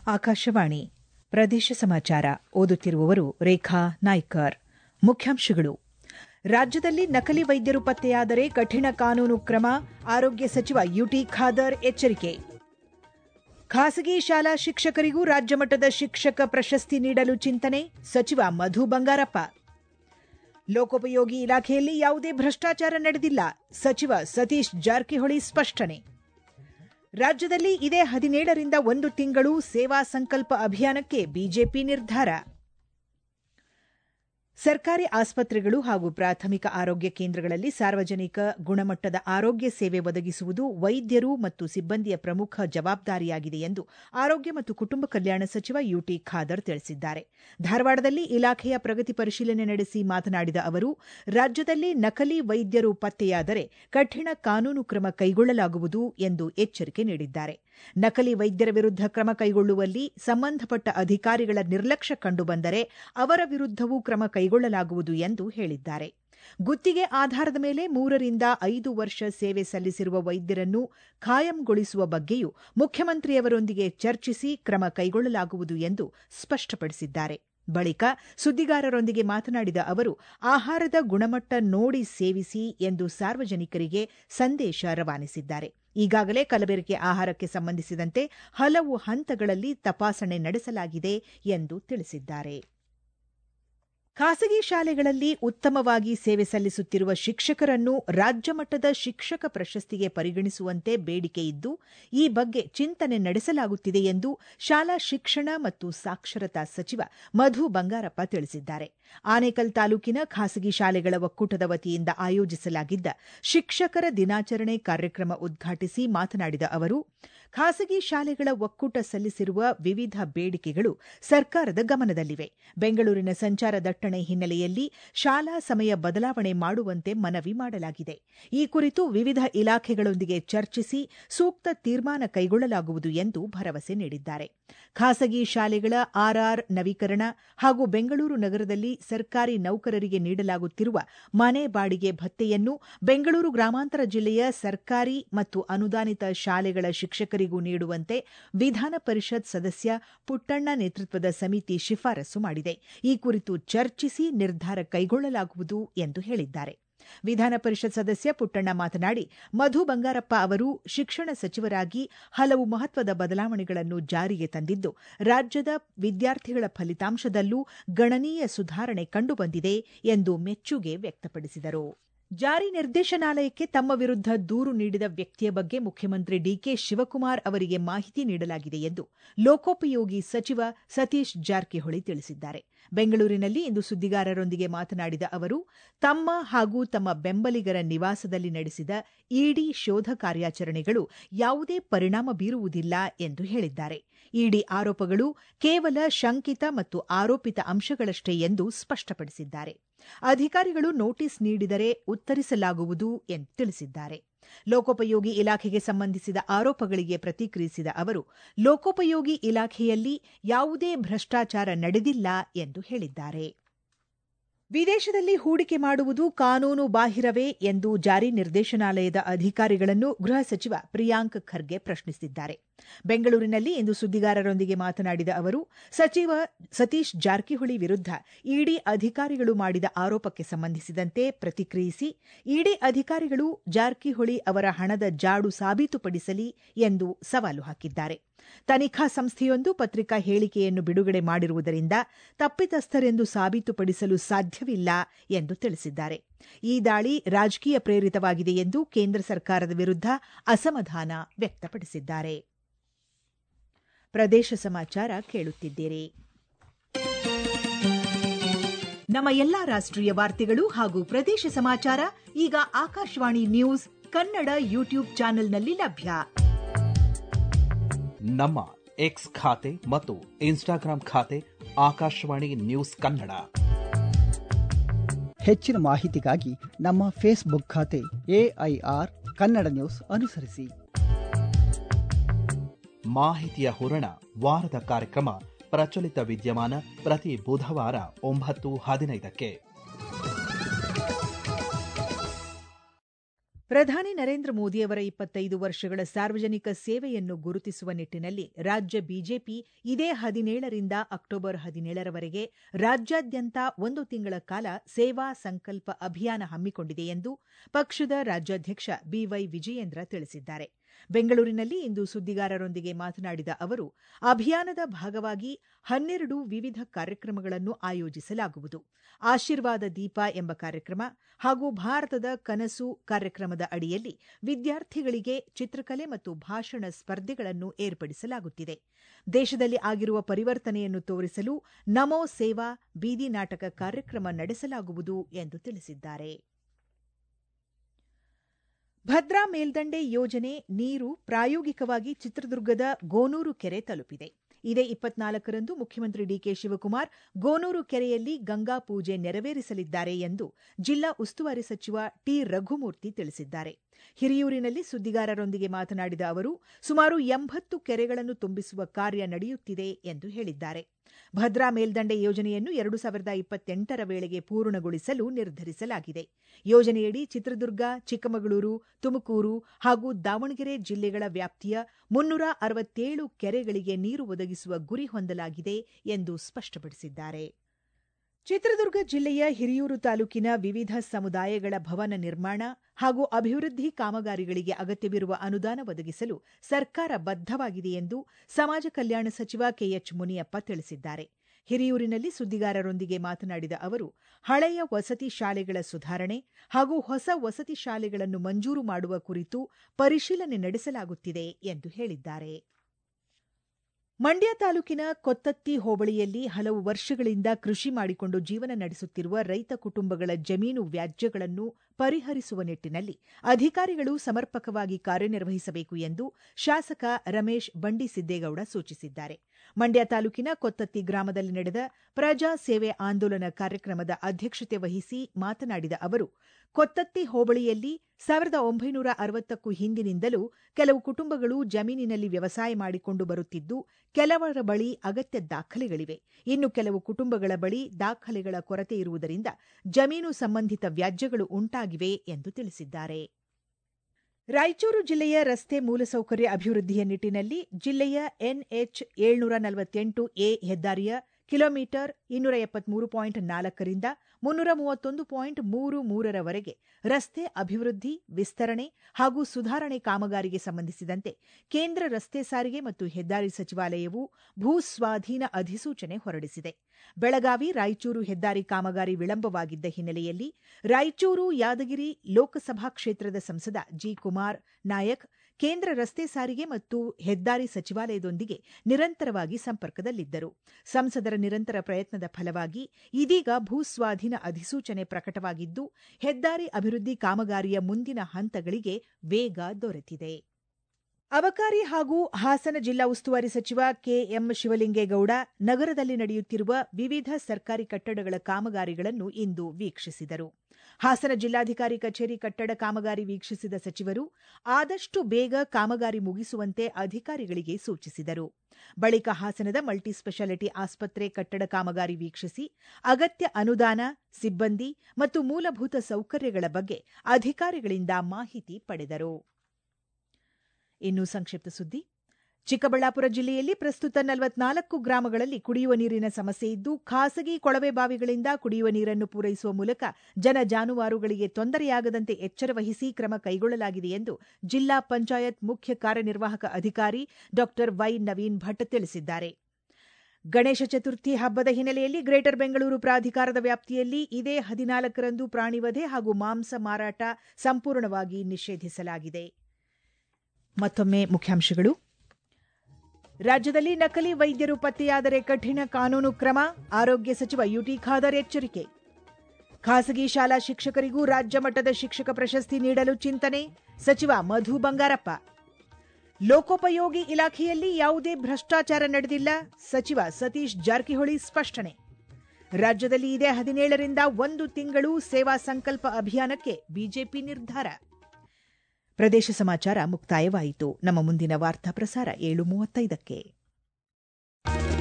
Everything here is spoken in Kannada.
ಆಕಾಶವಾಣಿ ಪ್ರದೇಶ ಸಮಾಚಾರ ಓದುತ್ತಿರುವವರು ರೇಖಾ ನಾಯ್ಕರ್ ಮುಖ್ಯಾಂಶಗಳು ರಾಜ್ಯದಲ್ಲಿ ನಕಲಿ ವೈದ್ಯರು ಪತ್ತೆಯಾದರೆ ಕಠಿಣ ಕಾನೂನು ಕ್ರಮ ಆರೋಗ್ಯ ಸಚಿವ ಯುಟಿ ಖಾದರ್ ಎಚ್ಚರಿಕೆ ಖಾಸಗಿ ಶಾಲಾ ಶಿಕ್ಷಕರಿಗೂ ರಾಜ್ಯಮಟ್ಟದ ಶಿಕ್ಷಕ ಪ್ರಶಸ್ತಿ ನೀಡಲು ಚಿಂತನೆ ಸಚಿವ ಮಧು ಬಂಗಾರಪ್ಪ ಲೋಕೋಪಯೋಗಿ ಇಲಾಖೆಯಲ್ಲಿ ಯಾವುದೇ ಭ್ರಷ್ಟಾಚಾರ ನಡೆದಿಲ್ಲ ಸಚಿವ ಸತೀಶ್ ಜಾರಕಿಹೊಳಿ ಸ್ಪಷ್ಟನೆ ರಾಜ್ಯದಲ್ಲಿ ಇದೇ ಹದಿನೇಳರಿಂದ ಒಂದು ತಿಂಗಳು ಸೇವಾ ಸಂಕಲ್ಪ ಅಭಿಯಾನಕ್ಕೆ ಬಿಜೆಪಿ ನಿರ್ಧಾರ ಸರ್ಕಾರಿ ಆಸ್ಪತ್ರೆಗಳು ಹಾಗೂ ಪ್ರಾಥಮಿಕ ಆರೋಗ್ಯ ಕೇಂದ್ರಗಳಲ್ಲಿ ಸಾರ್ವಜನಿಕ ಗುಣಮಟ್ಟದ ಆರೋಗ್ಯ ಸೇವೆ ಒದಗಿಸುವುದು ವೈದ್ಯರು ಮತ್ತು ಸಿಬ್ಬಂದಿಯ ಪ್ರಮುಖ ಜವಾಬ್ದಾರಿಯಾಗಿದೆ ಎಂದು ಆರೋಗ್ಯ ಮತ್ತು ಕುಟುಂಬ ಕಲ್ಯಾಣ ಸಚಿವ ಯುಟಿ ಖಾದರ್ ತಿಳಿಸಿದ್ದಾರೆ ಧಾರವಾಡದಲ್ಲಿ ಇಲಾಖೆಯ ಪ್ರಗತಿ ಪರಿಶೀಲನೆ ನಡೆಸಿ ಮಾತನಾಡಿದ ಅವರು ರಾಜ್ಯದಲ್ಲಿ ನಕಲಿ ವೈದ್ಯರು ಪತ್ತೆಯಾದರೆ ಕಠಿಣ ಕಾನೂನು ಕ್ರಮ ಕೈಗೊಳ್ಳಲಾಗುವುದು ಎಂದು ಎಚ್ಚರಿಕೆ ನೀಡಿದ್ದಾರೆ ನಕಲಿ ವೈದ್ಯರ ವಿರುದ್ಧ ಕ್ರಮ ಕೈಗೊಳ್ಳುವಲ್ಲಿ ಸಂಬಂಧಪಟ್ಟ ಅಧಿಕಾರಿಗಳ ನಿರ್ಲಕ್ಷ್ಯ ಕಂಡುಬಂದರೆ ಅವರ ವಿರುದ್ದವೂ ಕ್ರಮ ಕೈಗೊಳ್ಳಲಾಗುವುದು ಎಂದು ಹೇಳಿದ್ದಾರೆ ಗುತ್ತಿಗೆ ಆಧಾರದ ಮೇಲೆ ಮೂರರಿಂದ ಐದು ವರ್ಷ ಸೇವೆ ಸಲ್ಲಿಸಿರುವ ವೈದ್ಯರನ್ನು ಖಾಯಂಗೊಳಿಸುವ ಬಗ್ಗೆಯೂ ಮುಖ್ಯಮಂತ್ರಿಯವರೊಂದಿಗೆ ಚರ್ಚಿಸಿ ಕ್ರಮ ಕೈಗೊಳ್ಳಲಾಗುವುದು ಎಂದು ಸ್ಪಷ್ಟಪಡಿಸಿದ್ದಾರೆ ಬಳಿಕ ಸುದ್ದಿಗಾರರೊಂದಿಗೆ ಮಾತನಾಡಿದ ಅವರು ಆಹಾರದ ಗುಣಮಟ್ಟ ನೋಡಿ ಸೇವಿಸಿ ಎಂದು ಸಾರ್ವಜನಿಕರಿಗೆ ಸಂದೇಶ ರವಾನಿಸಿದ್ದಾರೆ ಈಗಾಗಲೇ ಕಲಬೆರಕೆ ಆಹಾರಕ್ಕೆ ಸಂಬಂಧಿಸಿದಂತೆ ಹಲವು ಹಂತಗಳಲ್ಲಿ ತಪಾಸಣೆ ನಡೆಸಲಾಗಿದೆ ಎಂದು ತಿಳಿಸಿದ್ದಾರೆ ಖಾಸಗಿ ಶಾಲೆಗಳಲ್ಲಿ ಉತ್ತಮವಾಗಿ ಸೇವೆ ಸಲ್ಲಿಸುತ್ತಿರುವ ಶಿಕ್ಷಕರನ್ನು ರಾಜ್ಯಮಟ್ಟದ ಶಿಕ್ಷಕ ಪ್ರಶಸ್ತಿಗೆ ಪರಿಗಣಿಸುವಂತೆ ಬೇಡಿಕೆ ಇದ್ದು ಈ ಬಗ್ಗೆ ಚಿಂತನೆ ನಡೆಸಲಾಗುತ್ತಿದೆ ಎಂದು ಶಾಲಾ ಶಿಕ್ಷಣ ಮತ್ತು ಸಾಕ್ಷರತಾ ಸಚಿವ ಮಧು ಬಂಗಾರಪ್ಪ ತಿಳಿಸಿದ್ದಾರೆ ಆನೇಕಲ್ ತಾಲೂಕಿನ ಖಾಸಗಿ ಶಾಲೆಗಳ ಒಕ್ಕೂಟದ ವತಿಯಿಂದ ಆಯೋಜಿಸಲಾಗಿದ್ದ ಶಿಕ್ಷಕರ ದಿನಾಚರಣೆ ಕಾರ್ಯಕ್ರಮ ಉದ್ಘಾಟಿಸಿ ಮಾತನಾಡಿದ ಅವರು ಖಾಸಗಿ ಶಾಲೆಗಳ ಒಕ್ಕೂಟ ಸಲ್ಲಿಸಿರುವ ವಿವಿಧ ಬೇಡಿಕೆಗಳು ಸರ್ಕಾರದ ಗಮನದಲ್ಲಿವೆ ಬೆಂಗಳೂರಿನ ಸಂಚಾರ ದಟ್ಟಣೆ ಹಿನ್ನೆಲೆಯಲ್ಲಿ ಶಾಲಾ ಸಮಯ ಬದಲಾವಣೆ ಮಾಡುವಂತೆ ಮನವಿ ಮಾಡಲಾಗಿದೆ ಈ ಕುರಿತು ವಿವಿಧ ಇಲಾಖೆಗಳೊಂದಿಗೆ ಚರ್ಚಿಸಿ ಸೂಕ್ತ ತೀರ್ಮಾನ ಕೈಗೊಳ್ಳಲಾಗುವುದು ಎಂದು ಭರವಸೆ ನೀಡಿದ್ದಾರೆ ಖಾಸಗಿ ಶಾಲೆಗಳ ಆರ್ಆರ್ ನವೀಕರಣ ಹಾಗೂ ಬೆಂಗಳೂರು ನಗರದಲ್ಲಿ ಸರ್ಕಾರಿ ನೌಕರರಿಗೆ ನೀಡಲಾಗುತ್ತಿರುವ ಮನೆ ಬಾಡಿಗೆ ಭತ್ತೆಯನ್ನು ಬೆಂಗಳೂರು ಗ್ರಾಮಾಂತರ ಜಿಲ್ಲೆಯ ಸರ್ಕಾರಿ ಮತ್ತು ಅನುದಾನಿತ ಶಾಲೆಗಳ ಶಿಕ್ಷಕರಿಗೂ ನೀಡುವಂತೆ ವಿಧಾನ ಪರಿಷತ್ ಸದಸ್ಯ ಪುಟ್ಟಣ್ಣ ನೇತೃತ್ವದ ಸಮಿತಿ ಶಿಫಾರಸು ಮಾಡಿದೆ ಈ ಕುರಿತು ಚರ್ಚಿಸಿ ನಿರ್ಧಾರ ಕೈಗೊಳ್ಳಲಾಗುವುದು ಎಂದು ಹೇಳಿದ್ದಾರೆ ವಿಧಾನ ಪರಿಷತ್ ಸದಸ್ಯ ಪುಟ್ಟಣ್ಣ ಮಾತನಾಡಿ ಮಧು ಬಂಗಾರಪ್ಪ ಅವರು ಶಿಕ್ಷಣ ಸಚಿವರಾಗಿ ಹಲವು ಮಹತ್ವದ ಬದಲಾವಣೆಗಳನ್ನು ಜಾರಿಗೆ ತಂದಿದ್ದು ರಾಜ್ಯದ ವಿದ್ಯಾರ್ಥಿಗಳ ಫಲಿತಾಂಶದಲ್ಲೂ ಗಣನೀಯ ಸುಧಾರಣೆ ಕಂಡುಬಂದಿದೆ ಎಂದು ಮೆಚ್ಚುಗೆ ವ್ಯಕ್ತಪಡಿಸಿದರು ಜಾರಿ ನಿರ್ದೇಶನಾಲಯಕ್ಕೆ ತಮ್ಮ ವಿರುದ್ಧ ದೂರು ನೀಡಿದ ವ್ಯಕ್ತಿಯ ಬಗ್ಗೆ ಮುಖ್ಯಮಂತ್ರಿ ಡಿಕೆ ಶಿವಕುಮಾರ್ ಅವರಿಗೆ ಮಾಹಿತಿ ನೀಡಲಾಗಿದೆ ಎಂದು ಲೋಕೋಪಯೋಗಿ ಸಚಿವ ಸತೀಶ್ ಜಾರಕಿಹೊಳಿ ತಿಳಿಸಿದ್ದಾರೆ ಬೆಂಗಳೂರಿನಲ್ಲಿ ಇಂದು ಸುದ್ದಿಗಾರರೊಂದಿಗೆ ಮಾತನಾಡಿದ ಅವರು ತಮ್ಮ ಹಾಗೂ ತಮ್ಮ ಬೆಂಬಲಿಗರ ನಿವಾಸದಲ್ಲಿ ನಡೆಸಿದ ಇಡಿ ಶೋಧ ಕಾರ್ಯಾಚರಣೆಗಳು ಯಾವುದೇ ಪರಿಣಾಮ ಬೀರುವುದಿಲ್ಲ ಎಂದು ಹೇಳಿದ್ದಾರೆ ಇಡಿ ಆರೋಪಗಳು ಕೇವಲ ಶಂಕಿತ ಮತ್ತು ಆರೋಪಿತ ಅಂಶಗಳಷ್ಟೇ ಎಂದು ಸ್ಪಷ್ಟಪಡಿಸಿದ್ದಾರೆ ಅಧಿಕಾರಿಗಳು ನೋಟಿಸ್ ನೀಡಿದರೆ ಉತ್ತರಿಸಲಾಗುವುದು ಎಂದು ತಿಳಿಸಿದ್ದಾರೆ ಲೋಕೋಪಯೋಗಿ ಇಲಾಖೆಗೆ ಸಂಬಂಧಿಸಿದ ಆರೋಪಗಳಿಗೆ ಪ್ರತಿಕ್ರಿಯಿಸಿದ ಅವರು ಲೋಕೋಪಯೋಗಿ ಇಲಾಖೆಯಲ್ಲಿ ಯಾವುದೇ ಭ್ರಷ್ಟಾಚಾರ ನಡೆದಿಲ್ಲ ಎಂದು ಹೇಳಿದ್ದಾರೆ ವಿದೇಶದಲ್ಲಿ ಹೂಡಿಕೆ ಮಾಡುವುದು ಕಾನೂನು ಬಾಹಿರವೇ ಎಂದು ಜಾರಿ ನಿರ್ದೇಶನಾಲಯದ ಅಧಿಕಾರಿಗಳನ್ನು ಗೃಹ ಸಚಿವ ಪ್ರಿಯಾಂಕ್ ಖರ್ಗೆ ಪ್ರಶ್ನಿಸಿದ್ದಾರೆ ಬೆಂಗಳೂರಿನಲ್ಲಿ ಇಂದು ಸುದ್ದಿಗಾರರೊಂದಿಗೆ ಮಾತನಾಡಿದ ಅವರು ಸಚಿವ ಸತೀಶ್ ಜಾರಕಿಹೊಳಿ ವಿರುದ್ಧ ಇಡಿ ಅಧಿಕಾರಿಗಳು ಮಾಡಿದ ಆರೋಪಕ್ಕೆ ಸಂಬಂಧಿಸಿದಂತೆ ಪ್ರತಿಕ್ರಿಯಿಸಿ ಇಡಿ ಅಧಿಕಾರಿಗಳು ಜಾರಕಿಹೊಳಿ ಅವರ ಹಣದ ಜಾಡು ಸಾಬೀತುಪಡಿಸಲಿ ಎಂದು ಸವಾಲು ಹಾಕಿದ್ದಾರೆ ತನಿಖಾ ಸಂಸ್ಥೆಯೊಂದು ಪತ್ರಿಕಾ ಹೇಳಿಕೆಯನ್ನು ಬಿಡುಗಡೆ ಮಾಡಿರುವುದರಿಂದ ತಪ್ಪಿತಸ್ಥರೆಂದು ಸಾಬೀತುಪಡಿಸಲು ಸಾಧ್ಯವಿಲ್ಲ ಎಂದು ತಿಳಿಸಿದ್ದಾರೆ ಈ ದಾಳಿ ರಾಜಕೀಯ ಪ್ರೇರಿತವಾಗಿದೆ ಎಂದು ಕೇಂದ್ರ ಸರ್ಕಾರದ ವಿರುದ್ಧ ಅಸಮಾಧಾನ ವ್ಯಕ್ತಪಡಿಸಿದ್ದಾರೆ ಪ್ರದೇಶ ಸಮಾಚಾರ ಕೇಳುತ್ತಿದ್ದೀರಿ ನಮ್ಮ ಎಲ್ಲಾ ರಾಷ್ಟ್ರೀಯ ವಾರ್ತೆಗಳು ಹಾಗೂ ಪ್ರದೇಶ ಸಮಾಚಾರ ಈಗ ಆಕಾಶವಾಣಿ ನ್ಯೂಸ್ ಕನ್ನಡ ಯೂಟ್ಯೂಬ್ ಚಾನೆಲ್ನಲ್ಲಿ ಲಭ್ಯ ನಮ್ಮ ಎಕ್ಸ್ ಖಾತೆ ಮತ್ತು ಇನ್ಸ್ಟಾಗ್ರಾಂ ಖಾತೆ ಆಕಾಶವಾಣಿ ನ್ಯೂಸ್ ಕನ್ನಡ ಹೆಚ್ಚಿನ ಮಾಹಿತಿಗಾಗಿ ನಮ್ಮ ಫೇಸ್ಬುಕ್ ಖಾತೆ ಎಐಆರ್ ಕನ್ನಡ ನ್ಯೂಸ್ ಅನುಸರಿಸಿ ಮಾಹಿತಿಯ ಹೂರಣ ವಾರದ ಕಾರ್ಯಕ್ರಮ ಪ್ರಚಲಿತ ವಿದ್ಯಮಾನ ಪ್ರತಿ ಬುಧವಾರ ಒಂಬತ್ತು ಹದಿನೈದಕ್ಕೆ ಪ್ರಧಾನಿ ನರೇಂದ್ರ ಮೋದಿಯವರ ಇಪ್ಪತ್ತೈದು ವರ್ಷಗಳ ಸಾರ್ವಜನಿಕ ಸೇವೆಯನ್ನು ಗುರುತಿಸುವ ನಿಟ್ಟಿನಲ್ಲಿ ರಾಜ್ಯ ಬಿಜೆಪಿ ಇದೇ ಹದಿನೇಳರಿಂದ ಅಕ್ಟೋಬರ್ ಹದಿನೇಳರವರೆಗೆ ರಾಜ್ಯಾದ್ಯಂತ ಒಂದು ತಿಂಗಳ ಕಾಲ ಸೇವಾ ಸಂಕಲ್ಪ ಅಭಿಯಾನ ಹಮ್ಮಿಕೊಂಡಿದೆ ಎಂದು ಪಕ್ಷದ ರಾಜ್ಯಾಧ್ಯಕ್ಷ ಬಿವೈ ವಿಜಯೇಂದ್ರ ತಿಳಿಸಿದ್ದಾರೆ ಬೆಂಗಳೂರಿನಲ್ಲಿ ಇಂದು ಸುದ್ದಿಗಾರರೊಂದಿಗೆ ಮಾತನಾಡಿದ ಅವರು ಅಭಿಯಾನದ ಭಾಗವಾಗಿ ಹನ್ನೆರಡು ವಿವಿಧ ಕಾರ್ಯಕ್ರಮಗಳನ್ನು ಆಯೋಜಿಸಲಾಗುವುದು ಆಶೀರ್ವಾದ ದೀಪ ಎಂಬ ಕಾರ್ಯಕ್ರಮ ಹಾಗೂ ಭಾರತದ ಕನಸು ಕಾರ್ಯಕ್ರಮದ ಅಡಿಯಲ್ಲಿ ವಿದ್ಯಾರ್ಥಿಗಳಿಗೆ ಚಿತ್ರಕಲೆ ಮತ್ತು ಭಾಷಣ ಸ್ಪರ್ಧೆಗಳನ್ನು ಏರ್ಪಡಿಸಲಾಗುತ್ತಿದೆ ದೇಶದಲ್ಲಿ ಆಗಿರುವ ಪರಿವರ್ತನೆಯನ್ನು ತೋರಿಸಲು ನಮೋ ಸೇವಾ ಬೀದಿ ನಾಟಕ ಕಾರ್ಯಕ್ರಮ ನಡೆಸಲಾಗುವುದು ಎಂದು ತಿಳಿಸಿದ್ದಾರೆ ಭದ್ರಾ ಮೇಲ್ದಂಡೆ ಯೋಜನೆ ನೀರು ಪ್ರಾಯೋಗಿಕವಾಗಿ ಚಿತ್ರದುರ್ಗದ ಗೋನೂರು ಕೆರೆ ತಲುಪಿದೆ ಇದೇ ಇಪ್ಪತ್ನಾಲ್ಕರಂದು ಮುಖ್ಯಮಂತ್ರಿ ಡಿಕೆ ಶಿವಕುಮಾರ್ ಗೋನೂರು ಕೆರೆಯಲ್ಲಿ ಗಂಗಾ ಪೂಜೆ ನೆರವೇರಿಸಲಿದ್ದಾರೆ ಎಂದು ಜಿಲ್ಲಾ ಉಸ್ತುವಾರಿ ಸಚಿವ ಟಿ ರಘುಮೂರ್ತಿ ತಿಳಿಸಿದ್ದಾರೆ ಹಿರಿಯೂರಿನಲ್ಲಿ ಸುದ್ದಿಗಾರರೊಂದಿಗೆ ಮಾತನಾಡಿದ ಅವರು ಸುಮಾರು ಎಂಬತ್ತು ಕೆರೆಗಳನ್ನು ತುಂಬಿಸುವ ಕಾರ್ಯ ನಡೆಯುತ್ತಿದೆ ಎಂದು ಹೇಳಿದ್ದಾರೆ ಭದ್ರಾ ಮೇಲ್ದಂಡೆ ಯೋಜನೆಯನ್ನು ಎರಡು ಸಾವಿರದ ಇಪ್ಪತ್ತೆಂಟರ ವೇಳೆಗೆ ಪೂರ್ಣಗೊಳಿಸಲು ನಿರ್ಧರಿಸಲಾಗಿದೆ ಯೋಜನೆಯಡಿ ಚಿತ್ರದುರ್ಗ ಚಿಕ್ಕಮಗಳೂರು ತುಮಕೂರು ಹಾಗೂ ದಾವಣಗೆರೆ ಜಿಲ್ಲೆಗಳ ವ್ಯಾಪ್ತಿಯ ಮುನ್ನೂರ ಅರವತ್ತೇಳು ಕೆರೆಗಳಿಗೆ ನೀರು ಒದಗಿಸುವ ಗುರಿ ಹೊಂದಲಾಗಿದೆ ಎಂದು ಸ್ಪಷ್ಟಪಡಿಸಿದ್ದಾರೆ ಚಿತ್ರದುರ್ಗ ಜಿಲ್ಲೆಯ ಹಿರಿಯೂರು ತಾಲೂಕಿನ ವಿವಿಧ ಸಮುದಾಯಗಳ ಭವನ ನಿರ್ಮಾಣ ಹಾಗೂ ಅಭಿವೃದ್ಧಿ ಕಾಮಗಾರಿಗಳಿಗೆ ಅಗತ್ಯವಿರುವ ಅನುದಾನ ಒದಗಿಸಲು ಸರ್ಕಾರ ಬದ್ಧವಾಗಿದೆ ಎಂದು ಸಮಾಜ ಕಲ್ಯಾಣ ಸಚಿವ ಕೆಎಚ್ ಮುನಿಯಪ್ಪ ತಿಳಿಸಿದ್ದಾರೆ ಹಿರಿಯೂರಿನಲ್ಲಿ ಸುದ್ದಿಗಾರರೊಂದಿಗೆ ಮಾತನಾಡಿದ ಅವರು ಹಳೆಯ ವಸತಿ ಶಾಲೆಗಳ ಸುಧಾರಣೆ ಹಾಗೂ ಹೊಸ ವಸತಿ ಶಾಲೆಗಳನ್ನು ಮಂಜೂರು ಮಾಡುವ ಕುರಿತು ಪರಿಶೀಲನೆ ನಡೆಸಲಾಗುತ್ತಿದೆ ಎಂದು ಹೇಳಿದ್ದಾರೆ ಮಂಡ್ಯ ತಾಲೂಕಿನ ಕೊತ್ತತ್ತಿ ಹೋಬಳಿಯಲ್ಲಿ ಹಲವು ವರ್ಷಗಳಿಂದ ಕೃಷಿ ಮಾಡಿಕೊಂಡು ಜೀವನ ನಡೆಸುತ್ತಿರುವ ರೈತ ಕುಟುಂಬಗಳ ಜಮೀನು ವ್ಯಾಜ್ಯಗಳನ್ನು ಪರಿಹರಿಸುವ ನಿಟ್ಟಿನಲ್ಲಿ ಅಧಿಕಾರಿಗಳು ಸಮರ್ಪಕವಾಗಿ ಕಾರ್ಯನಿರ್ವಹಿಸಬೇಕು ಎಂದು ಶಾಸಕ ರಮೇಶ್ ಬಂಡಿಸಿದ್ದೇಗೌಡ ಸೂಚಿಸಿದ್ದಾರೆ ಮಂಡ್ಯ ತಾಲೂಕಿನ ಕೊತ್ತತ್ತಿ ಗ್ರಾಮದಲ್ಲಿ ನಡೆದ ಪ್ರಜಾ ಸೇವೆ ಆಂದೋಲನ ಕಾರ್ಯಕ್ರಮದ ಅಧ್ಯಕ್ಷತೆ ವಹಿಸಿ ಮಾತನಾಡಿದ ಅವರು ಕೊತ್ತತ್ತಿ ಹೋಬಳಿಯಲ್ಲಿ ಸಾವಿರದ ಒಂಬೈನೂರ ಅರವತ್ತಕ್ಕೂ ಹಿಂದಿನಿಂದಲೂ ಕೆಲವು ಕುಟುಂಬಗಳು ಜಮೀನಿನಲ್ಲಿ ವ್ಯವಸಾಯ ಮಾಡಿಕೊಂಡು ಬರುತ್ತಿದ್ದು ಕೆಲವರ ಬಳಿ ಅಗತ್ಯ ದಾಖಲೆಗಳಿವೆ ಇನ್ನು ಕೆಲವು ಕುಟುಂಬಗಳ ಬಳಿ ದಾಖಲೆಗಳ ಕೊರತೆ ಇರುವುದರಿಂದ ಜಮೀನು ಸಂಬಂಧಿತ ವ್ಯಾಜ್ಯಗಳು ಉಂಟಾಗಿವೆ ಎಂದು ತಿಳಿಸಿದ್ದಾರೆ ರಾಯಚೂರು ಜಿಲ್ಲೆಯ ರಸ್ತೆ ಮೂಲಸೌಕರ್ಯ ಅಭಿವೃದ್ಧಿಯ ನಿಟ್ಟಿನಲ್ಲಿ ಜಿಲ್ಲೆಯ ಎನ್ಎಚ್ ಏಳ್ನೂರ ನಲವತ್ತೆಂಟು ಎ ಹೆದ್ದಾರಿಯ ಕಿಲೋಮೀಟರ್ ಇನ್ನೂರ ಎಪ್ಪತ್ಮೂರು ಪಾಯಿಂಟ್ ನಾಲ್ಕರಿಂದ ಮುನ್ನೂರ ಮೂವತ್ತೊಂದು ಪಾಯಿಂಟ್ ಮೂರು ಮೂರರವರೆಗೆ ರಸ್ತೆ ಅಭಿವೃದ್ಧಿ ವಿಸ್ತರಣೆ ಹಾಗೂ ಸುಧಾರಣೆ ಕಾಮಗಾರಿಗೆ ಸಂಬಂಧಿಸಿದಂತೆ ಕೇಂದ್ರ ರಸ್ತೆ ಸಾರಿಗೆ ಮತ್ತು ಹೆದ್ದಾರಿ ಸಚಿವಾಲಯವು ಭೂ ಸ್ವಾಧೀನ ಅಧಿಸೂಚನೆ ಹೊರಡಿಸಿದೆ ಬೆಳಗಾವಿ ರಾಯಚೂರು ಹೆದ್ದಾರಿ ಕಾಮಗಾರಿ ವಿಳಂಬವಾಗಿದ್ದ ಹಿನ್ನೆಲೆಯಲ್ಲಿ ರಾಯಚೂರು ಯಾದಗಿರಿ ಲೋಕಸಭಾ ಕ್ಷೇತ್ರದ ಸಂಸದ ಜಿ ಕುಮಾರ್ ನಾಯಕ್ ಕೇಂದ್ರ ರಸ್ತೆ ಸಾರಿಗೆ ಮತ್ತು ಹೆದ್ದಾರಿ ಸಚಿವಾಲಯದೊಂದಿಗೆ ನಿರಂತರವಾಗಿ ಸಂಪರ್ಕದಲ್ಲಿದ್ದರು ಸಂಸದರ ನಿರಂತರ ಪ್ರಯತ್ನದ ಫಲವಾಗಿ ಇದೀಗ ಭೂಸ್ವಾಧೀನ ಅಧಿಸೂಚನೆ ಪ್ರಕಟವಾಗಿದ್ದು ಹೆದ್ದಾರಿ ಅಭಿವೃದ್ಧಿ ಕಾಮಗಾರಿಯ ಮುಂದಿನ ಹಂತಗಳಿಗೆ ವೇಗ ದೊರೆತಿದೆ ಅಬಕಾರಿ ಹಾಗೂ ಹಾಸನ ಜಿಲ್ಲಾ ಉಸ್ತುವಾರಿ ಸಚಿವ ಕೆಎಂ ಶಿವಲಿಂಗೇಗೌಡ ನಗರದಲ್ಲಿ ನಡೆಯುತ್ತಿರುವ ವಿವಿಧ ಸರ್ಕಾರಿ ಕಟ್ಟಡಗಳ ಕಾಮಗಾರಿಗಳನ್ನು ಇಂದು ವೀಕ್ಷಿಸಿದರು ಹಾಸನ ಜಿಲ್ಲಾಧಿಕಾರಿ ಕಚೇರಿ ಕಟ್ಟಡ ಕಾಮಗಾರಿ ವೀಕ್ಷಿಸಿದ ಸಚಿವರು ಆದಷ್ಟು ಬೇಗ ಕಾಮಗಾರಿ ಮುಗಿಸುವಂತೆ ಅಧಿಕಾರಿಗಳಿಗೆ ಸೂಚಿಸಿದರು ಬಳಿಕ ಹಾಸನದ ಮಲ್ಟಿ ಸ್ಪೆಷಾಲಿಟಿ ಆಸ್ಪತ್ರೆ ಕಟ್ಟಡ ಕಾಮಗಾರಿ ವೀಕ್ಷಿಸಿ ಅಗತ್ಯ ಅನುದಾನ ಸಿಬ್ಬಂದಿ ಮತ್ತು ಮೂಲಭೂತ ಸೌಕರ್ಯಗಳ ಬಗ್ಗೆ ಅಧಿಕಾರಿಗಳಿಂದ ಮಾಹಿತಿ ಪಡೆದರು ಇನ್ನು ಸಂಕ್ಷಿಪ್ತ ಸುದ್ದಿ ಚಿಕ್ಕಬಳ್ಳಾಪುರ ಜಿಲ್ಲೆಯಲ್ಲಿ ಪ್ರಸ್ತುತ ನಲವತ್ನಾಲ್ಕು ಗ್ರಾಮಗಳಲ್ಲಿ ಕುಡಿಯುವ ನೀರಿನ ಸಮಸ್ಯೆ ಇದ್ದು ಖಾಸಗಿ ಕೊಳವೆ ಬಾವಿಗಳಿಂದ ಕುಡಿಯುವ ನೀರನ್ನು ಪೂರೈಸುವ ಮೂಲಕ ಜನ ಜಾನುವಾರುಗಳಿಗೆ ತೊಂದರೆಯಾಗದಂತೆ ಎಚ್ಚರ ವಹಿಸಿ ಕ್ರಮ ಕೈಗೊಳ್ಳಲಾಗಿದೆ ಎಂದು ಜಿಲ್ಲಾ ಪಂಚಾಯತ್ ಮುಖ್ಯ ಕಾರ್ಯನಿರ್ವಾಹಕ ಅಧಿಕಾರಿ ಡಾ ವೈ ನವೀನ್ ಭಟ್ ತಿಳಿಸಿದ್ದಾರೆ ಗಣೇಶ ಚತುರ್ಥಿ ಹಬ್ಬದ ಹಿನ್ನೆಲೆಯಲ್ಲಿ ಗ್ರೇಟರ್ ಬೆಂಗಳೂರು ಪ್ರಾಧಿಕಾರದ ವ್ಯಾಪ್ತಿಯಲ್ಲಿ ಇದೇ ಹದಿನಾಲ್ಕರಂದು ಪ್ರಾಣಿವಧೆ ಹಾಗೂ ಮಾಂಸ ಮಾರಾಟ ಸಂಪೂರ್ಣವಾಗಿ ನಿಷೇಧಿಸಲಾಗಿದೆ ಮತ್ತೊಮ್ಮೆ ಮುಖ್ಯಾಂಶಗಳು ರಾಜ್ಯದಲ್ಲಿ ನಕಲಿ ವೈದ್ಯರು ಪತ್ತೆಯಾದರೆ ಕಠಿಣ ಕಾನೂನು ಕ್ರಮ ಆರೋಗ್ಯ ಸಚಿವ ಯುಟಿ ಖಾದರ್ ಎಚ್ಚರಿಕೆ ಖಾಸಗಿ ಶಾಲಾ ಶಿಕ್ಷಕರಿಗೂ ರಾಜ್ಯ ಮಟ್ಟದ ಶಿಕ್ಷಕ ಪ್ರಶಸ್ತಿ ನೀಡಲು ಚಿಂತನೆ ಸಚಿವ ಮಧು ಬಂಗಾರಪ್ಪ ಲೋಕೋಪಯೋಗಿ ಇಲಾಖೆಯಲ್ಲಿ ಯಾವುದೇ ಭ್ರಷ್ಟಾಚಾರ ನಡೆದಿಲ್ಲ ಸಚಿವ ಸತೀಶ್ ಜಾರಕಿಹೊಳಿ ಸ್ಪಷ್ಟನೆ ರಾಜ್ಯದಲ್ಲಿ ಇದೇ ಹದಿನೇಳರಿಂದ ಒಂದು ತಿಂಗಳು ಸೇವಾ ಸಂಕಲ್ಪ ಅಭಿಯಾನಕ್ಕೆ ಬಿಜೆಪಿ ನಿರ್ಧಾರ ಪ್ರದೇಶ ಸಮಾಚಾರ ಮುಕ್ತಾಯವಾಯಿತು ನಮ್ಮ ಮುಂದಿನ ವಾರ್ತಾ ಪ್ರಸಾರ ಏಳು ಮೂವತ್ತೈದಕ್ಕೆ